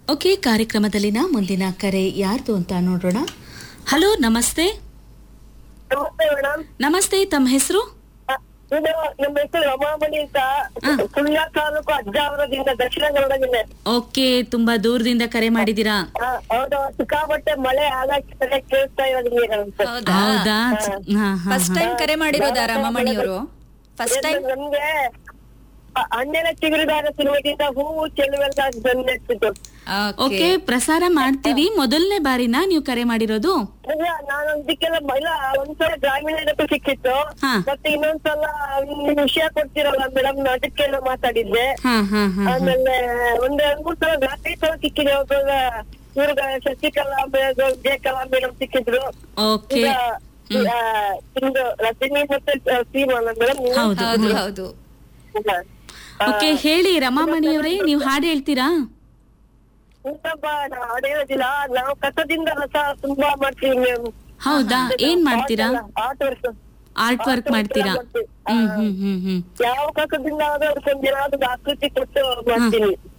Okay ಕಾರ್ಯಕ್ರಮದಲ್ಲಿನ ಮುಂದಿನ ಕರೆ ಯಾರ್ದು ಅಂತ ನೋಡೋಣ ಹಲೋ ನಮಸ್ತೆ ನಮಸ್ತೆ ಮೇಡಮ್ ನಮಸ್ತೆ ತಮ್ಮ ಹೆಸರು ಇದು ನಮ್ಮ ಹೆಸರು ರಮಾಮಣಿ ಅಂತ ಸುಳ್ಯ ತಾಲೂಕು ಅಜ್ಜಾವರದಿಂದ ದಕ್ಷಿಣ ಕನ್ನಡ ಜಿಲ್ಲೆ ಓಕೆ ತುಂಬಾ ದೂರದಿಂದ ಕರೆ ಮಾಡಿದೀರಾ ಹಾ, ಹೌದು ಸಿಕ್ಕಾಪಟ್ಟೆ ಮಳೆ ಹಾಗಾಗಿ ಸರಿಯಾಗಿ ಕೇಳಿಸ್ತಾ ಇರೋದು ನಿಮಗೆ ಅಂತ. ಹೌದಾ ಹೌದಾ ಹಾ ಹಾ ಫಸ್ಟ್ ಟೈಮ್ ಕರೆ ಮಾಡಿರೋದಾ ರಮಮಣಿ ಅವರು ಫಸ್ಟ್ ಟೈಮ್ ಏನು ನಮ್ಗೆ ಅ- ಹಣ್ಣೆಲ್ಲ ಚಿಗುರಿದಾಗ ಸಿನಿಮಾದಿಂದ ಹೂವು ಚೆಲುವೆಲ್ಲ ಜನ್ಮೆತ್ತಿತ್ತು ಓಕೆ ಪ್ರಸಾರ ಮಾಡ್ತೀವಿ ಮೊದಲನೇ ಬಾರಿನಾ ನೀವು ಕರೆ ಮಾಡಿರೋದು ಇಲ್ಲ ನಾನು ಇದಕ್ಕೆಲ್ಲ ಇಲ್ಲ ಒಂದ್ಸಲ ಗ್ರಾಮೀಣ ಇಲಾಖೆ ಸಿಕ್ಕಿತ್ತು ಹಾ. ಮತ್ತೆ ಇನ್ನೊಂದ್ಸಲ ನಿಮ್ ವಿಷಯ ಕೊಡ್ತಿರಲ್ಲ ಮೇಡಮ್ ಅದಕ್ಕೆಲ್ಲ ಮಾತಾಡಿದ್ದೆ ಹಾ ಹಾ ಹಾ ಆಮೇಲೆ ಒಂದ್ ಎರಡ್ ಮೂರ್ ಸಲ ನಾಲ್ಕೈದು ಸಲ ಸಿಕ್ಕಿದೆ ಒಬ್ಬ ಇವ್ರಿಗೆ ಶಶಿಕಲಾ ಮೇಡಮ್ ಜಯಕಲಾ ಮೇಡಮ್ ಸಿಕ್ಕಿದ್ರು ಓಕೆ ಈಗ ಆ, ಇಂದು ರಜನಿ ಮತ್ತೆ ಸೀಮಾ ಮೇಡಮ್ ಹೌದು ಹೌದು ಹೌದು ಓಕೆ ಹೇಳಿ ರಮಾಮಣಿಯವರೇ ನೀವು ಹಾಡು ಹೇಳ್ತೀರಾ ಹಾಡು ಹೇಳೋದಿಲ್ಲ ನಾವು ಕಸದಿಂದ ರಸ ತುಂಬಾ ಮಾಡ್ತೀವಿ ಮ್ಯಾಮ್ ಹೌದಾ ಏನ್ ಮಾಡ್ತೀರಾ ಆರ್ಟ್ ವರ್ಕ್ ಆರ್ಟ್ ವರ್ಕ್ ಮಾಡ್ತೀರಾ ಹ್ಮ್ ಹ್ಮ್ ಹ್ಮ್ ಹ್ಮ್ ಯಾವ ಕಸದಿಂದ ಆದ್ರೂ ಅದಕ್ಕೊಂದ್ ಏನಾದ್ರು ಆಕೃತಿ ಕೊಟ್ಟು ಮಾಡ್ತೀನಿ